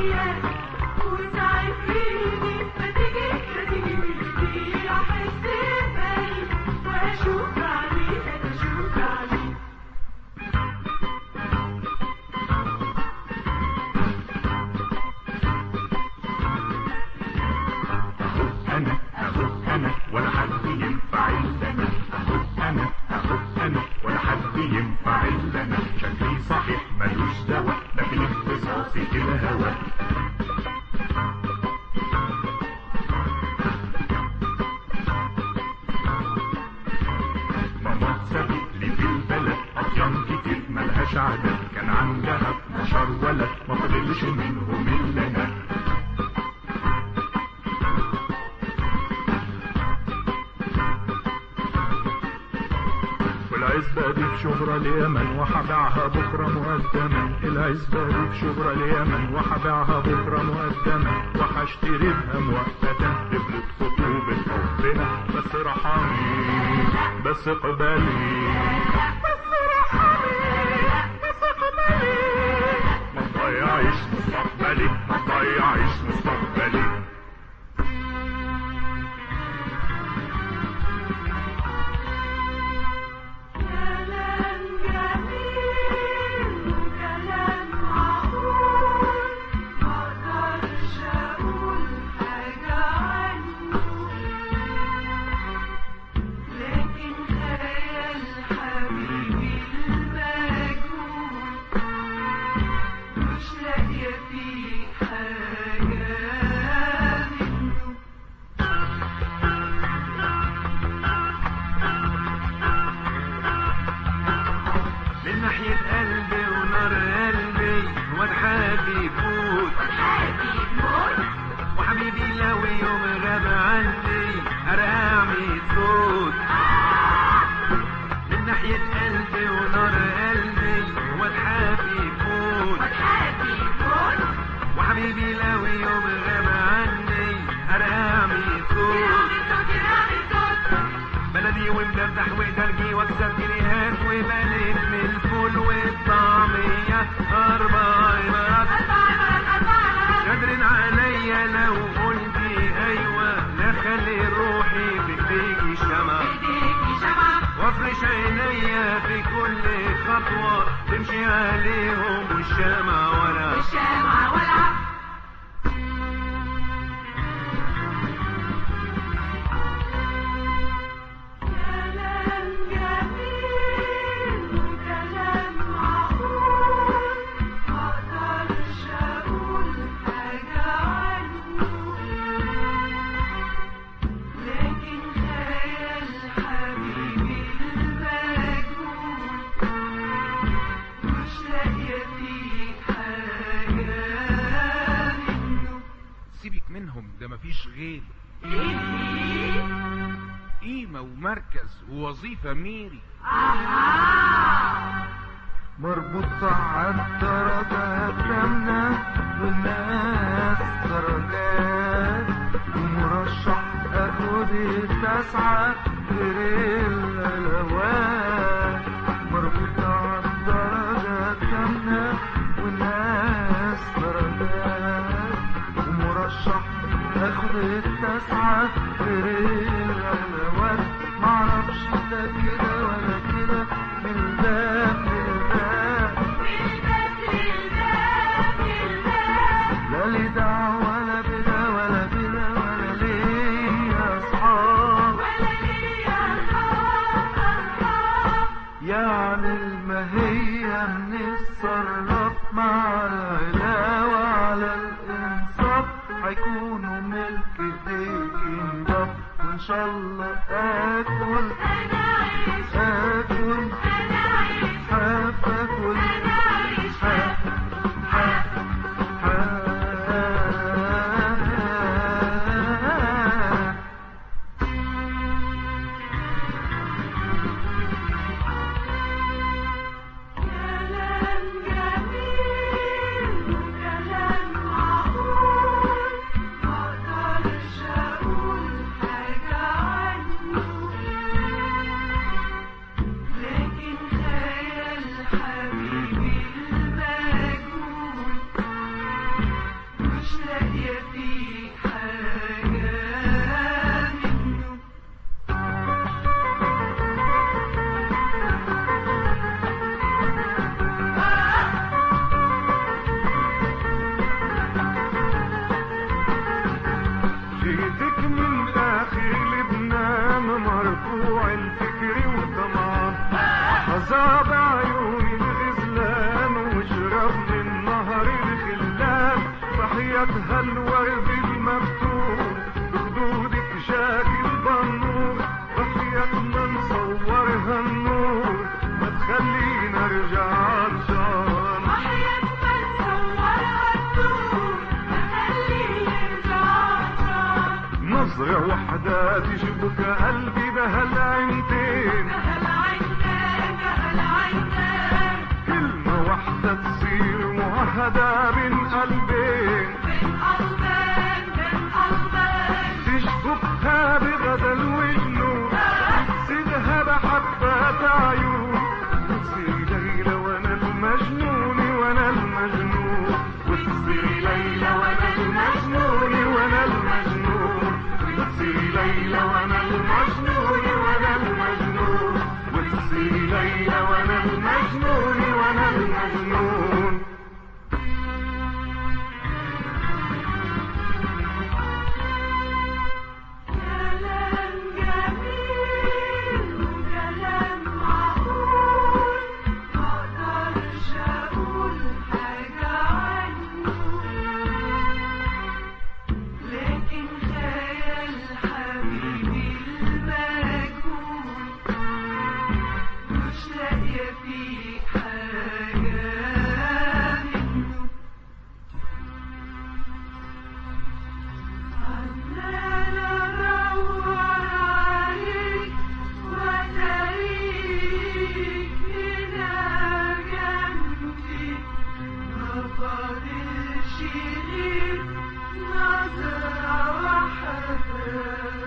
وياك وساعديني ما تيجي ما تيجي تيجي احس بقلبي واشوف عليك اشوف عليك اهو انا اهو انا ولا حد ينفع الا انا اهو انا اهو انا ولا حد ينفع الا انا شكلي صحيح ملوش دواء لكن اختصاصي في الهوى ماما سابت لي في البلد اطيان كتير ملهاش عدد كان عندها 12 ولد ما فضلش منهم الا انا والعزبة دي في شبرا اليمن وحبيعها بكرة مقدما العزبة دي في شبرا اليمن وحبيعها بكرة مقدما وحشتري بها مؤقتا قبلة خطوبة حبنا بس رحمي بس اقبلي بس رحمي بس اقبلي ما تضيعيش مستقبلي ما تضيعيش مستقبلي كلام جميل وكلام معقول ما اقدرش اقول حاجة عنه لكن خيال حبيبي المجهول مش لاقية فيه حاجة منه من ناحية قلبي ونار قلبي واد حابي يفوت وحبيبي لو يوم غاب عني أرقامي صوت من ناحية قلبي ونار قلبي واد حابي يفوت وحبيبي لو يوم غاب عني أرقامي صوت بلدي ومدردح وتلقي واكسب جنيهات وبنيت من الفول والطعمية أربع مرات قادرين عليا لو قلتي أيوة لا خلي روحي في ايديكي شمع وافرش عينيا في كل خطوة تمشي عليهم والشمع ورا كلام جميل وكلام معقول ما اقدرش اقول حاجة عنه لكن خيال حبيبي المجهول مش لاقية فيه حاجة منه سيبك منهم ده مفيش غير قيمة ومركز ووظيفة ميري مربوط على الدرجات كاملة والناس درجات ومرشح اخد التسعة غير الالوان مربوط على الدرجات كاملة والناس درجات ومرشح اخد التسعة غير الالوان معرفش ده كده ولا كده من الباب للباب لا لي دعوة ولا بلا ولا بلا ولا ليا أصحاب يعني ما هي بنتصرف مع العلاوة على الإنصاف هيكونوا ملك ايديك انضاف وإن شاء الله آكل آكل حاف آكل حاف حاف حاف كلام جميل وكلام معقول ما اقدرش اقول حاجة عنه وحياتها الورد المفتون بخدودك شاكل بنور وحياتنا نصورها النور ما تخلينا ارجع عطشان وحياة من صورها النور تخلي يرجع عطشان نظرة وحدة تشبك قلبي بهالعينتين هالعينين هالعينين كلمة واحدة تصير معهدة بين قلبين بين قلبين بين قلبين تشبكها بغدا الوجنون تسيدها بحبات عيون وتصير ليلى وانا المجنون وانا المجنون وتصير ليلى وانا المجنون وانا المجنون وتصير ليلى وانا المجنون وانا المجنون وتصير ليلى وانا المجنون وانا المجنون كلام جميل وكلام معقول مقدرش اقول حاجة عنه لكن خيال حبيبي المجهول مش لاقية فيه حاجة منه عمال ادور عليك واتاريك هنا جنبي ما فاضلش غير نظرة واحدة